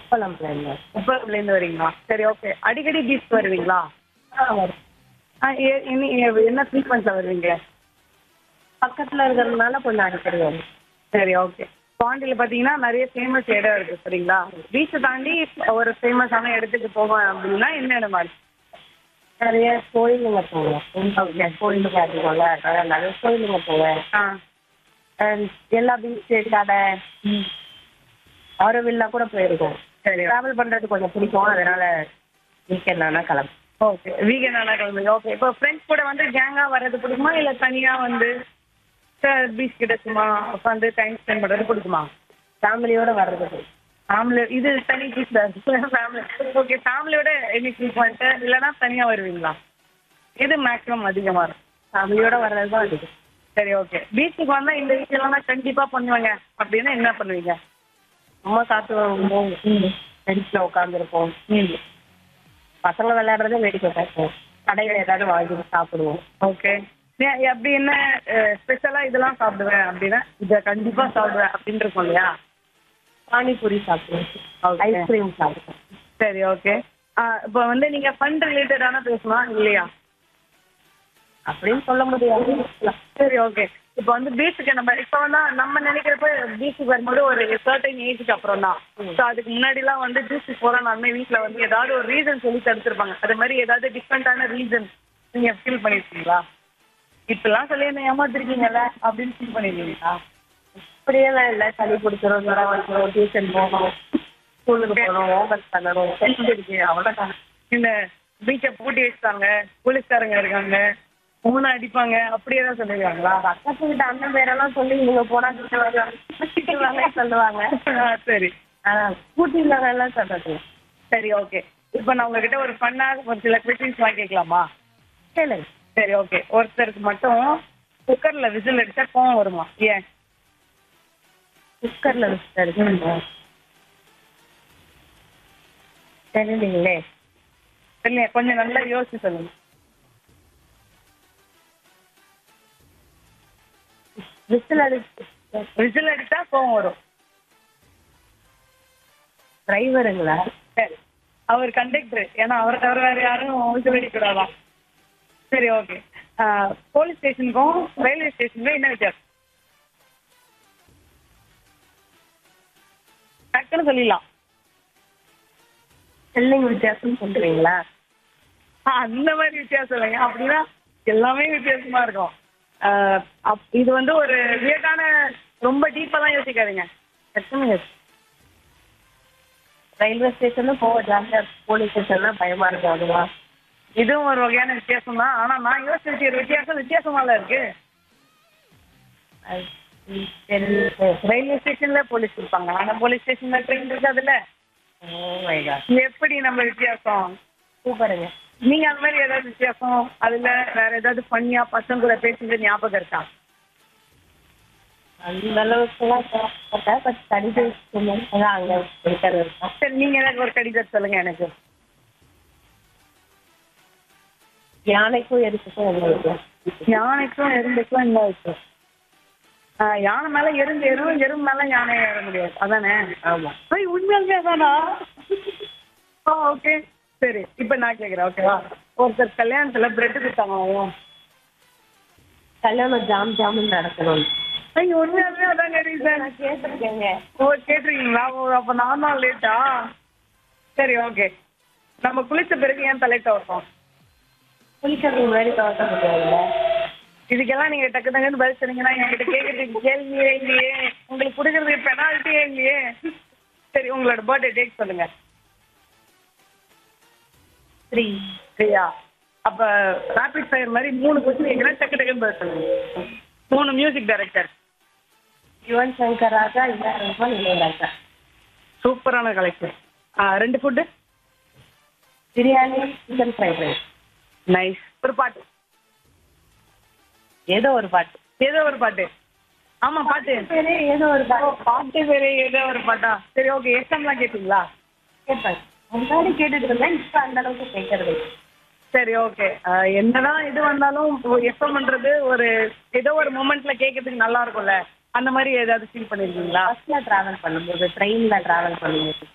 உப்பளம்லேருந்து உப்பளம்லேருந்து வரீங்களா சரி ஓகே அடிக்கடி பீச் வருவீங்களா ஆ வரும் ஆ எ- இனி எ- என்ன ஃப்ரீக்வன்ஸில் வருவீங்க பக்கத்தில் இருக்கிறதுனால கொஞ்சம் அடிக்கடி வரும் சரி ஓகே பாண்டியில் பார்த்தீங்கன்னா நிறைய ஃபேமஸ் இடம் இருக்குது சரிங்களா பீச்சை தாண்டி ஒரு ஃபேமஸான இடத்துக்கு போவேன் அப்படின்னா என்ன இடம் மாதிரி நிறைய கோயிலுங்க போவேன் ஓகே கோயிலுக்கு அதிகம்ல அதனால நிறைய கோயிலுங்க போவேன் ஆ And எல்லா பீச்சு கடை ஆரோவில்லா கூட போயிருக்கோம் சரி ட்ராவல் பண்ணுறது கொஞ்சம் பிடிக்கும் அதனால வீக்கெண்ட் ஆனால் கிளம்பு ஓகே வீக்கெண்ட் நல்லா கிளம்புங்க ஓகே இப்போ ஃப்ரெண்ட்ஸ் கூட வந்து கேங்காக வர்றது பிடிக்குமா இல்லை தனியாக வந்து பீச் கிட்ட சும்மா உட்காந்து டைம் ஸ்பெண்ட் பண்ணுறது பிடிக்குமா ஃபேமிலியோட வர்றது ஃபேமிலி இது தனி பீச் ஃபேமிலி ஓகே ஃபேமிலியோட எனி ஃப்ரீக்வெண்ட்டு இல்லைன்னா தனியாக வருவீங்களா எது மேக்ஸிமம் அதிகமாக இருக்கும் ஃபேமிலியோட வர்றது தான் அதிகம் சரி ஓகே பீச்சுக்கு வந்தால் இந்த விஷயம்லாம் நான் கண்டிப்பாக பண்ணுவேங்க அப்படின்னா என்ன பண்ணுவீங்க அம்மா காற்று வாங்குவோம் பெஞ்சில் உட்காந்துருப்போம் ம் பசங்க விளையாடுறதே வேடிக்கை பார்ப்போம் கடையில் ஏதாவது வாங்கி சாப்பிடுவோம் ஓகே ஏன் அப்படி என்ன ஸ்பெஷலாக இதெல்லாம் சாப்பிடுவேன் அப்படின்னா இதை கண்டிப்பாக சாப்பிடுவேன் அப்படின்னு இருக்கும் இல்லையா பானிபூரி சாப்பிடுவோம் Okay. ஐஸ்கிரீம் சாப்பிடுவோம் சரி ஓகே இப்போ வந்து நீங்கள் ஃபண்ட் ரிலேட்டடான பேசலாம் இல்லையா அப்படின்னு சொல்ல முடியாது சரி ஓகே இப்போ வந்து பீச்சுக்கு நம்ம இப்போ வந்து நம்ம நினைக்கிறப்ப பீச்சுக்கு வரும்போது ஒரு சர்டைன் ஏஜுக்கு அப்புறம் தான் ஸோ அதுக்கு முன்னாடிலாம் வந்து பீச்சுக்கு போகிறோம்னாலுமே வீட்டில் வந்து ஏதாவது ஒரு ரீசன் சொல்லி தடுத்துருப்பாங்க அது மாதிரி ஏதாவது டிஃப்ரெண்ட்டான ரீசன் நீங்கள் ஃபீல் பண்ணியிருக்கீங்களா இப்பெல்லாம் சொல்லி என்ன ஏமாத்திருக்கீங்கல்ல அப்படின்னு ஃபீல் பண்ணிருக்கீங்களா அப்படியெல்லாம் இல்லை சளி பிடிச்சிரும் ஜுரம் வந்துடும் டியூஷன் போகணும் ஸ்கூலுக்கு போகணும் ஹோம்ஒர்க் பண்ணணும் டெஸ்ட் இருக்கு அவ்வளோதான் இந்த பீச்சை பூட்டி வச்சுட்டாங்க போலீஸ்காரங்க இருக்காங்க மூணு அடிப்பாங்க அப்படியே தான் சொல்லிருக்காங்களா பக்கத்து வீட்டு அண்ணன் பேரெல்லாம் சொல்லி இவங்க போனா திட்டுவாங்க திட்டுவாங்க சொல்லுவாங்க ஆ, சரி ஆனால் ஸ்கூட்டியில் எல்லாம் சொல்றது சரி ஓகே இப்போ நான் உங்ககிட்ட ஒரு ஃபன்னாக ஒரு சில கொஸ்டின்ஸ்லாம் கேட்கலாமா கேளுங்க சரி ஓகே ஒருத்தருக்கு மட்டும் குக்கரில் விசில் அடிச்சா கோவம் வருமா ஏன் குக்கரில் விசில் அடிக்கணும் தெரியலீங்களே இல்லையா கொஞ்சம் நல்லா யோசிச்சு சொல்லுங்க விசில் அடிச்சு விசில் அடிச்சா கோவம் வரும் டிரைவருங்களா சரி அவர் கண்டக்டர் ஏன்னா அவரை தவிர வேற யாரும் விசில் அடிக்கூடாதான் சரி ஓகே போலீஸ் ஸ்டேஷனுக்கும் ரயில்வே ஸ்டேஷனுக்கும் என்ன வித்தியாசம் டக்குன்னு சொல்லிடலாம் ஸ்பெல்லிங் வித்தியாசம் சொல்றீங்களா ஆ, அந்த மாதிரி வித்தியாசம் இல்லைங்க அப்படின்னா எல்லாமே வித்தியாசமா இருக்கும் ஆஹ் அப்- இது வந்து ஒரு வியக்கான ரொம்ப டீப்பாலாம் யோசிக்காதீங்க எத்தனை ரயில்வே ஸ்டேஷனும் போக ஜாலியாக போலீஸ் ஸ்டேஷன்லாம் பயமா இருக்கும் அதுவா இதுவும் ஒரு வகையான வித்தியாசம் தான் ஆனா நான் யோசிச்ச ஒரு வித்தியாசம் வித்தியாசமால இருக்கு அது தெரியல ரயில்வே ஸ்டேஷன்ல போலீஸ் இருப்பாங்க ஆனா போலீஸ் ஸ்டேஷன்ல ட்ரெயின் இருக்காதுல்ல ஓ மை காட் எப்படி நம்ம வித்தியாசம் சூப்பருங்க நீங்க அந்த மாதிரி ஏதாவது வித்தியாசம் அதுல வேற ஏதாவது பண்ணியா பசங்க கூட பேசுறது ஞாபகம் இருக்கா அந்த அளவுக்குலாம் தேவைப்பட்டா பட் கடித அதான் அங்கே இருக்கிறது இருக்கும் சரி நீங்க ஏதாவது ஒரு கடிதம் சொல்லுங்க எனக்கு யானைக்கும் எரிச்சுக்கும் என்ன வித்தியாசம் யானைக்கும் எறும்புக்கும் என்ன விஷயம் ஆஹ் யானை மேல எறும்பு எறும் எறும்பு மேல யானை ஏற முடியாது அதானே ஆமா ஐய் உண்மையாலுமே அதானா ஆ ஓகே சரி இப்போ நான் கேட்குறேன் ஓகேவா ஒருத்தர் கல்யாணத்துல பிரெட் கொடுத்தாங்க கல்யாணம் ஜாம் ஜாமுன் நடக்கணும் ஐய் உண்மையாலுமே அதாங்க ரீசன் நான் கேட்டிருக்கேங்க ஓ கேட்டிருக்கீங்களா ஓ அப்போ நான் தான் லேட்டா சரி ஓகே நம்ம குளிச்ச பிறகு ஏன் தலைக்க வைப்போம் குளிக்கிறதுக்கு முன்னாடி துவக்க முடியாதுல்ல இதுக்கெல்லாம் நீங்க டக்கு டக்குன்னு பதில் சொன்னீங்கன்னா என்கிட்ட கேட்கறதுக்கு கேள்வியே இல்லையே உங்களுக்கு கொடுக்கறதுக்கு பெனால்ட்டியே இல்லையே சரி உங்களோட பர்த்டே டேட் சொல்லுங்க த்ரீ சரியா அப்ப ராபிட் ஃபயர் மாதிரி மூணு கொஸ்டின் கேட்குறேன் டக்கு டக்குன்னு பதில் சொல்லுங்க மூணு மியூசிக் டைரக்டர் யுவன் சங்கர் ராஜா இல்லை ரஹ்மான் இளையராஜா சூப்பரான கலெக்ஷன் ரெண்டு food biryani chicken fried rice nice ஒரு பாட்டு ஏதோ ஒரு பாட்டு ஏதோ ஒரு பாட்டு ஆமா பாட்டு சரி ஏதோ ஒரு ஓ, பாட்டு பாட்டு வேற ஏதோ ஒரு பாட்டா சரி ஓகே எஸ்எம்லாம் கேட்டீங்களா கேட்பேன் முன்னாடி கேட்டுட்டு இருந்தேன் இப்போ அந்த அளவுக்கு கேட்கறது இல்லை. சரி ஓகே என்னதான் இது வந்தாலும் எஃப்எம்ன்றது ஒரு ஏதோ ஒரு மூமெண்ட்ல கேட்கறதுக்கு நல்லா இருக்கும்ல அந்த மாதிரி ஏதாவது ஃபீல் பண்ணிருக்கீங்களா பஸ்ல டிராவல் பண்ணும்போது ட்ரெயின்ல டிராவல் பண்ணும்போது